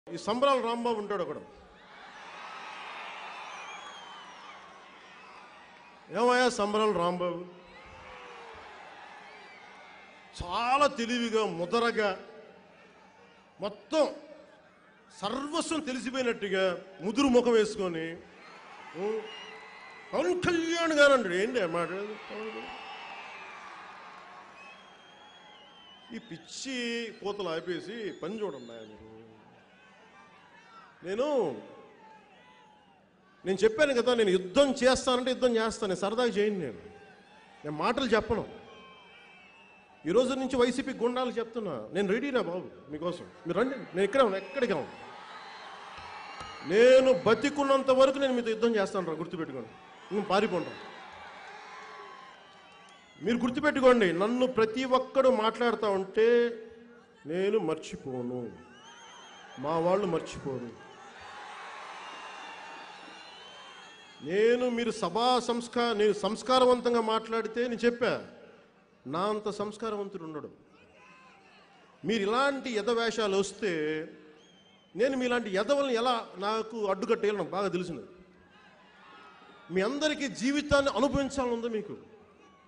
ఈ సంబరాల రాంబాబు ఉంటాడు ఒకడు ఏమయ్యా సంబరాల రాంబాబు చాలా తెలివిగా ముదరగా మొత్తం సర్వస్వం తెలిసిపోయినట్టుగా ముదురు ముఖం వేసుకొని ఉ, పవన్ కళ్యాణ్ గారు అంటాడు ఏంటి ఆ మాట పవన్ కళ్యాణ్. ఈ పిచ్చి పూతలు ఆపేసి పని చూడండి ఆయన మీరు నేను నేను చెప్పాను కదా నేను యుద్ధం చేస్తానంటే యుద్ధం చేస్తాను నేను సరదాగా చేయను నేను నేను మాటలు చెప్పను ఈ రోజు నుంచి వైసీపీ గుండాలు చెప్తున్నా నేను రెడీనా బాబు మీకోసం మీరు రండి నేను ఇక్కడే ఉన్నా ఎక్కడికి ఉన్నా నేను బతికున్నంత వరకు నేను మీతో యుద్ధం చేస్తాను రా గుర్తుపెట్టుకోండి నేను పారిపోండి మీరు గుర్తుపెట్టుకోండి నన్ను ప్రతి ఒక్కడు మాట్లాడుతూ ఉంటే నేను మర్చిపోను మా వాళ్ళు మర్చిపోను నేను మీరు సభా సంస్కార నేను సంస్కారవంతంగా మాట్లాడితే నేను చెప్పా నా అంత సంస్కారవంతుడు ఉండడు మీరు ఇలాంటి యథవేషాలు వస్తే నేను మీలాంటి యదవల్ని ఎలా నాకు అడ్డుకట్టేయాలో నాకు బాగా తెలిసినది మీ అందరికీ జీవితాన్ని అనుభవించాలని ఉందా మీకు